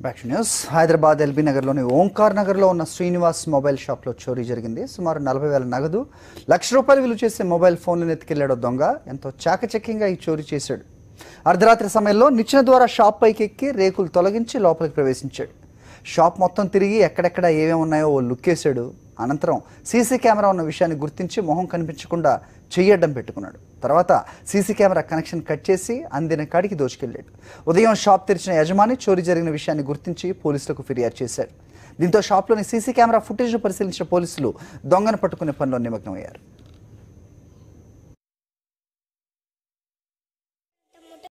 back to news Hyderabad LB నగర్లోని ఓంకార్ నగర్లో ఉన్న శ్రీనివాస్ మొబైల్ షాప్లో చోరీ జరిగింది సుమారు నలభై వేల నగదు లక్ష రూపాయలు విలువ చేసే మొబైల్ ఫోన్లను ఎత్తుకెళ్లాడు దొంగ ఎంతో చాకచక్యంగా ఈ చోరీ చేశాడు అర్ధరాత్రి సమయంలో నిచ్చెన ద్వారా షాప్ పైకి ఎక్కి రేకులు తొలగించి లోపలికి ప్రవేశించాడు షాప్ మొత్తం తిరిగి ఎక్కడెక్కడ ఏమేమి ఉన్నాయో ఓ లుక్కేశాడు అనంతరం సీసీ కెమెరా ఉన్న విషయాన్ని గుర్తించి మొహం కనిపించకుండా చెయ్యడ్డం పెట్టుకున్నాడు తర్వాత సీసీ కెమెరా కనెక్షన్ కట్ చేసి అందిన కాడికి దోచుకెళ్ళాడు ఉదయం షాప్ తెరిచిన యజమాని చోరీ జరిగిన విషయాన్ని గుర్తించి పోలీసులకు ఫిర్యాదు చేశాడు దీంతో షాప్లోని సీసీ కెమెరా ఫుటేజ్ పరిశీలించిన పోలీసులు దొంగను పట్టుకునే పనిలో నిమగ్నమయ్యారు